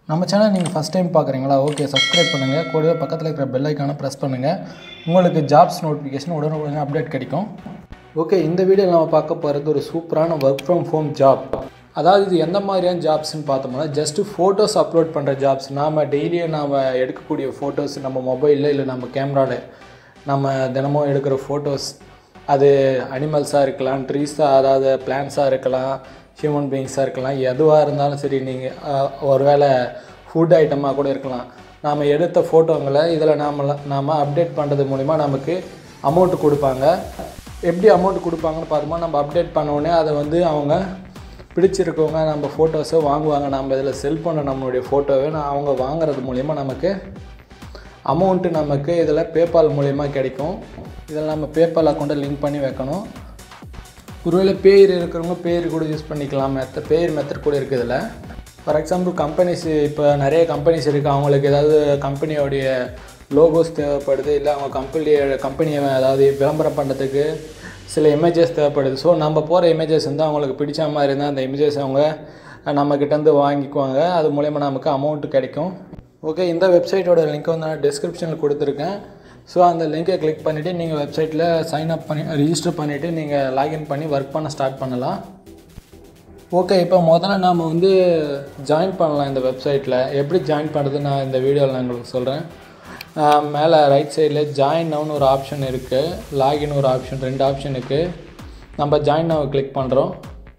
நம்ம சேனல் நீங்கள் first time பார்க்குறீங்களா ஓகே சப்ஸ்கிரைப் பண்ணுங்கள் கூடவே பக்கத்தில் இருக்கிற பெல் ஐக்கானை ப்ரெஸ் பண்ணுங்கள் உங்களுக்கு ஜாப்ஸ் நோட்டிஃபிகேஷன் உடனுக்குடனே அப்டேட் கிடைக்கும் ஓகே இந்த வீடியோவில் நம்ம பார்க்க போகிறது ஒரு சூப்பரான ஒர்க் ஃப்ரம் ஹோம் ஜாப் அதாவது இது எந்த மாதிரியான ஜாப்ஸ்னு பார்த்தோம்னா ஜஸ்ட்டு ஃபோட்டோஸ் அப்லோட் பண்ணுற ஜாப்ஸ் நாம் டெய்லியும் நாம் எடுக்கக்கூடிய ஃபோட்டோஸ் நம்ம மொபைலில் இல்லை நம்ம கேமராவில் நம்ம தினமும் எடுக்கிற ஃபோட்டோஸ் அது அனிமல்ஸாக இருக்கலாம் ட்ரீஸாக அதாவது பிளான்ஸாக இருக்கலாம் ஹியூமன் பீயிங்ஸாக இருக்கலாம் எதுவாக இருந்தாலும் சரி நீங்கள் ஒருவேளை ஃபுட் ஐட்டமாக கூட இருக்கலாம் நாம் எடுத்த ஃபோட்டோங்களை இதில் நாம் நாம் அப்டேட் பண்ணுறது மூலிமா நமக்கு அமௌண்ட் கொடுப்பாங்க எப்படி அமௌண்ட் கொடுப்பாங்கன்னு பார்த்தோமா நம்ம அப்டேட் பண்ண உடனே அதை வந்து அவங்க பிடிச்சிருக்கவங்க நம்ம ஃபோட்டோஸை வாங்குவாங்க நம்ம இதில் செல் பண்ண நம்மளுடைய ஃபோட்டோவை நான் அவங்க வாங்குறது மூலிமா நமக்கு அமௌண்ட்டு நமக்கு இதில் பேபால் மூலயமா கிடைக்கும் இதில் நம்ம பேபால் அக்கௌண்ட்டை லிங்க் பண்ணி வைக்கணும் ஒருவேளை பேர் இருக்கிறவங்க பேர் கூட யூஸ் பண்ணிக்கலாம் மெத்த பேர் மெத்தட் கூட இருக்குது இதில் ஃபார் எக்ஸாம்பிள் கம்பெனிஸ் இப்போ நிறைய கம்பெனிஸ் இருக்குது அவங்களுக்கு ஏதாவது கம்பெனியோடைய லோகோஸ் தேவைப்படுது இல்லை அவங்க கம்பெனி கம்பெனியை அதாவது விளம்பரம் பண்ணுறதுக்கு சில இமேஜஸ் தேவைப்படுது ஸோ நம்ம போகிற இமேஜஸ் வந்து அவங்களுக்கு பிடிச்ச மாதிரி இருந்தால் அந்த இமேஜஸ் அவங்க நம்மக்கிட்டேருந்து வாங்கிக்குவாங்க அது மூலயமா நமக்கு அமௌண்ட்டு கிடைக்கும் ஓகே இந்த வெப்சைட்டோட லிங்க் வந்து நான் டிஸ்கிரிப்ஷனில் கொடுத்துருக்கேன் ஸோ அந்த லிங்கை கிளிக் பண்ணிவிட்டு நீங்கள் வெப்சைட்டில் சைன் அப் பண்ணி ரிஜிஸ்டர் பண்ணிவிட்டு நீங்கள் லாகின் பண்ணி ஒர்க் பண்ண ஸ்டார்ட் பண்ணலாம் ஓகே இப்போ முதல்ல நாம் வந்து ஜாயின் பண்ணலாம் இந்த வெப்சைட்டில் எப்படி ஜாயின் பண்ணுறது நான் இந்த வீடியோவில் நான் உங்களுக்கு சொல்கிறேன் மேலே ரைட் சைடில் ஜாயின் நவுன்னு ஒரு ஆப்ஷன் இருக்குது லாகின் ஒரு ஆப்ஷன் ரெண்டு ஆப்ஷன் இருக்குது நம்ம ஜாயின் நவ் கிளிக் பண்ணுறோம்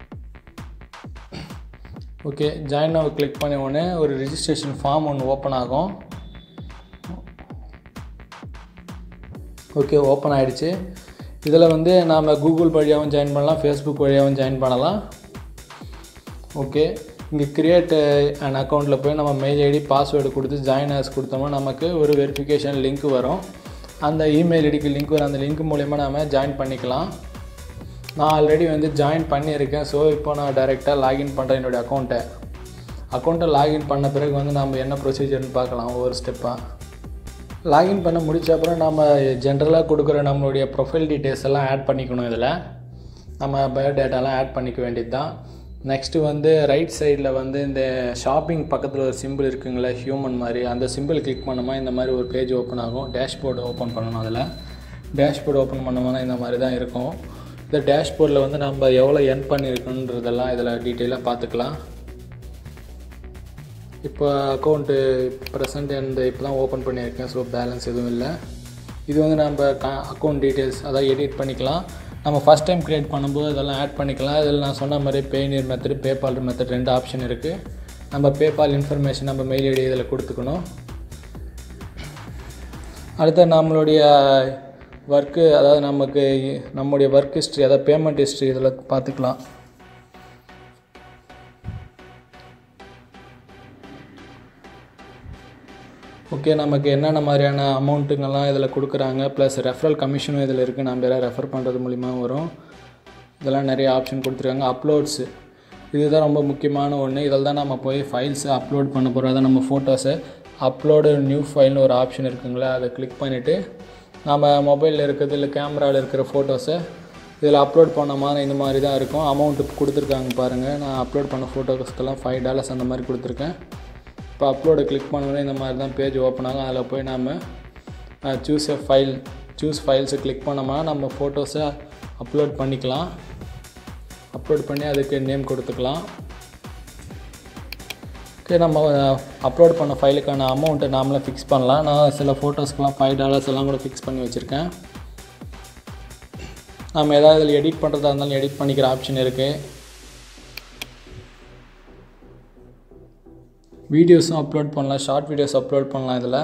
ஓகே ஜாயின் நவ் கிளிக் பண்ண உடனே ஒரு ரிஜிஸ்ட்ரேஷன் ஃபார்ம் ஒன்று ஓப்பன் ஆகும் ஓகே ஓப்பன் ஆகிடுச்சு இதில் வந்து நாம் கூகுள் வழியாகவும் ஜாயின் பண்ணலாம் ஃபேஸ்புக் வழியாகவும் ஜாயின் பண்ணலாம் ஓகே இங்கே கிரியேட் அண்ட் அக்கௌண்ட்டில் போய் நம்ம மெயில் ஐடி பாஸ்வேர்டு கொடுத்து ஜாயின் ஆஸ் கொடுத்தோம்னா நமக்கு ஒரு வெரிஃபிகேஷன் லிங்க் வரும் அந்த இமெயில் ஐடிக்கு லிங்க் வரும் அந்த லிங்க் மூலயமா நம்ம ஜாயின் பண்ணிக்கலாம் நான் ஆல்ரெடி வந்து ஜாயின் பண்ணியிருக்கேன் ஸோ இப்போ நான் டைரெக்டாக லாகின் பண்ணுறேன் என்னுடைய அக்கௌண்ட்டை அக்கௌண்ட்டை லாகின் பண்ண பிறகு வந்து நம்ம என்ன ப்ரொசீஜர்னு பார்க்கலாம் ஒவ்வொரு ஸ்டெப்பாக லாகின் பண்ண முடிச்ச அப்புறம் நம்ம ஜென்ரலாக கொடுக்குற நம்மளுடைய ப்ரொஃபைல் டீட்டெயில்ஸ் எல்லாம் ஆட் பண்ணிக்கணும் இதில் நம்ம பயோடேட்டாலாம் ஆட் பண்ணிக்க வேண்டியது தான் நெக்ஸ்ட்டு வந்து ரைட் சைடில் வந்து இந்த ஷாப்பிங் பக்கத்தில் ஒரு சிம்பிள் இருக்குங்களே ஹியூமன் மாதிரி அந்த சிம்பிள் கிளிக் பண்ணோமா இந்த மாதிரி ஒரு பேஜ் ஓப்பன் ஆகும் டேஷ்போர்டு ஓப்பன் பண்ணணும் அதில் டேஷ்போர்டு ஓப்பன் பண்ணோம்னா இந்த மாதிரி தான் இருக்கும் இந்த டேஷ்போர்டில் வந்து நம்ம எவ்வளோ எர்ன் பண்ணியிருக்கோன்றதெல்லாம் இதில் டீட்டெயிலாக பார்த்துக்கலாம் இப்போ அக்கௌண்ட்டு ப்ரெசண்ட் இந்த இப்போ தான் ஓப்பன் பண்ணியிருக்கேன் ஸோ பேலன்ஸ் எதுவும் இல்லை இது வந்து நம்ம க அக்கௌண்ட் டீட்டெயில்ஸ் அதாவது எடிட் பண்ணிக்கலாம் நம்ம ஃபஸ்ட் டைம் க்ரியேட் பண்ணும்போது இதெல்லாம் ஆட் பண்ணிக்கலாம் இதில் நான் சொன்ன மாதிரி பேனியர் மெத்தட் பேபால் மெத்தட் ரெண்டு ஆப்ஷன் இருக்குது நம்ம பேபால் இன்ஃபர்மேஷன் நம்ம மெயில் ஐடி இதில் கொடுத்துக்கணும் அடுத்து நம்மளுடைய ஒர்க்கு அதாவது நமக்கு நம்முடைய ஒர்க் ஹிஸ்ட்ரி அதாவது பேமெண்ட் ஹிஸ்ட்ரி இதில் பார்த்துக்கலாம் ஓகே நமக்கு என்னென்ன மாதிரியான அமௌண்ட்டுங்கெல்லாம் இதில் கொடுக்குறாங்க ப்ளஸ் ரெஃபரல் கமிஷனும் இதில் இருக்குது நம்ம யாராவது ரெஃபர் பண்ணுறது மூலிமா வரும் இதெல்லாம் நிறைய ஆப்ஷன் கொடுத்துருக்காங்க அப்லோட்ஸு இதுதான் ரொம்ப முக்கியமான ஒன்று இதில் தான் நம்ம போய் ஃபைல்ஸை அப்லோட் பண்ண போகிறோம் அதான் நம்ம ஃபோட்டோஸை அப்லோடு நியூ ஃபைல்னு ஒரு ஆப்ஷன் இருக்குங்களா அதை கிளிக் பண்ணிவிட்டு நம்ம மொபைலில் இருக்கிறது இல்லை கேமராவில் இருக்கிற ஃபோட்டோஸை இதில் அப்லோட் பண்ண மாதிரி இந்த மாதிரி தான் இருக்கும் அமௌண்ட்டு கொடுத்துருக்காங்க பாருங்கள் நான் அப்லோட் பண்ண ஃபோட்டோஸ்க்கெல்லாம் ஃபைவ் டாலர்ஸ் அந்த மாதிரி கொடுத்துருக்கேன் இப்போ அப்லோடு கிளிக் பண்ணோன்னே இந்த மாதிரி தான் பேஜ் ஓப்பன் ஆகும் அதில் போய் நம்ம சூஸ் எ ஃபைல் சூஸ் ஃபைல்ஸை கிளிக் பண்ணோம்னா நம்ம ஃபோட்டோஸை அப்லோட் பண்ணிக்கலாம் அப்லோட் பண்ணி அதுக்கு நேம் கொடுத்துக்கலாம் ஓகே நம்ம அப்லோட் பண்ண ஃபைலுக்கான அமௌண்ட்டை நாமளே ஃபிக்ஸ் பண்ணலாம் நான் சில ஃபோட்டோஸ்க்கெலாம் ஃபைவ் டாலர்ஸ் எல்லாம் கூட ஃபிக்ஸ் பண்ணி வச்சுருக்கேன் நம்ம ஏதாவது இதில் எடிட் பண்ணுறதா இருந்தாலும் எடிட் பண்ணிக்கிற ஆப்ஷன் இருக்குது வீடியோஸும் அப்லோட் பண்ணலாம் ஷார்ட் வீடியோஸ் அப்லோட் பண்ணலாம் இதில்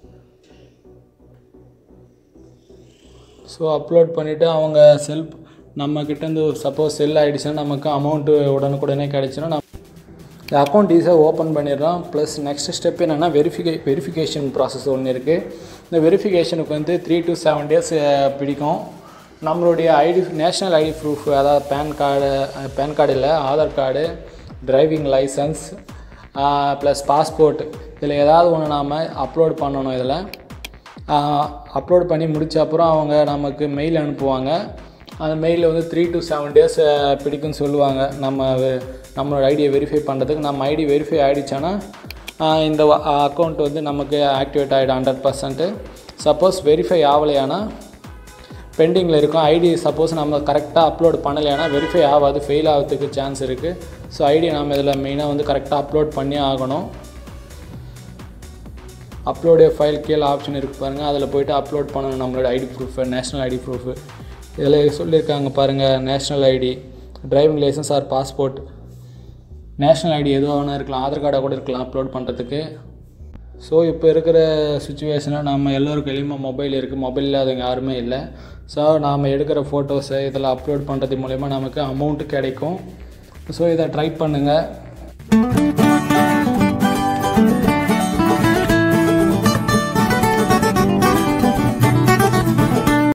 ஸோ அப்லோட் பண்ணிவிட்டு அவங்க செல்ஃப் நம்மக்கிட்டேருந்து ஒரு சப்போஸ் செல் ஆகிடுச்சுன்னா நமக்கு அமௌண்ட்டு உடனுக்குடனே கிடச்சினா நம்ம இந்த அக்கௌண்ட் ஈஸியாக ஓப்பன் பண்ணிடுறோம் ப்ளஸ் நெக்ஸ்ட் ஸ்டெப் என்னென்னா வெரிஃபிகே வெரிஃபிகேஷன் ப்ராசஸ் ஒன்று இருக்குது இந்த வெரிஃபிகேஷனுக்கு வந்து த்ரீ டு செவன் டேஸ் பிடிக்கும் நம்மளுடைய ஐடி நேஷ்னல் ஐடி ப்ரூஃப் அதாவது பேன் கார்டு பேன் கார்டு இல்லை Aadhaar card driving licence plus passport இதில் ஏதாவது ஒன்று நாம் அப்லோட் பண்ணணும் இதில் அப்லோட் பண்ணி முடித்த அப்புறம் அவங்க நமக்கு மெயில் அனுப்புவாங்க அந்த மெயிலில் வந்து த்ரீ டு செவன் டேஸ் பிடிக்கும்னு சொல்லுவாங்க நம்ம நம்மளோட ஐடியை வெரிஃபை பண்ணுறதுக்கு நம்ம ஐடி வெரிஃபை ஆகிடுச்சானா ஆஹ் இந்த அக்கௌண்ட் வந்து நமக்கு ஆக்டிவேட் ஆகிடும் ஹண்ட்ரட் பர்சன்ட்டு சப்போஸ் வெரிஃபை ஆகலையானா பெண்டிங்கில் இருக்கும் ஐடி சப்போஸ் நம்ம கரெக்டாக அப்லோட் பண்ணலைன்னா வெரிஃபை ஆகாது ஃபெயில் ஆகிறதுக்கு சான்ஸ் இருக்குது ஸோ ஐடி நம்ம இதில் மெயினாக வந்து கரெக்டாக அப்லோட் பண்ணி ஆகணும் அப்லோடு ஃபைல் கீழே ஆப்ஷன் இருக்குது பாருங்கள் அதில் போயிட்டு அப்லோட் பண்ணணும் நம்மளோட ID proof national ID proof இதில் சொல்லியிருக்காங்க பாருங்கள் national ID driving licence or passport national ID எதுவாக வேணால் இருக்கலாம் ஆதார் கார்டாக கூட இருக்கலாம் அப்லோட் பண்ணுறதுக்கு ஸோ இப்போ இருக்கிற சுச்சுவேஷனில் நம்ம எல்லோரும் கையிலுமே மொபைல் இருக்குது மொபைல் இல்லாதவங்க யாருமே இல்லை ஸோ நாம் எடுக்கிற ஃபோட்டோஸை இதில் அப்லோட் பண்ணுறது மூலயமா நமக்கு அமௌண்ட்டு கிடைக்கும் ஸோ இதை ட்ரை பண்ணுங்கள்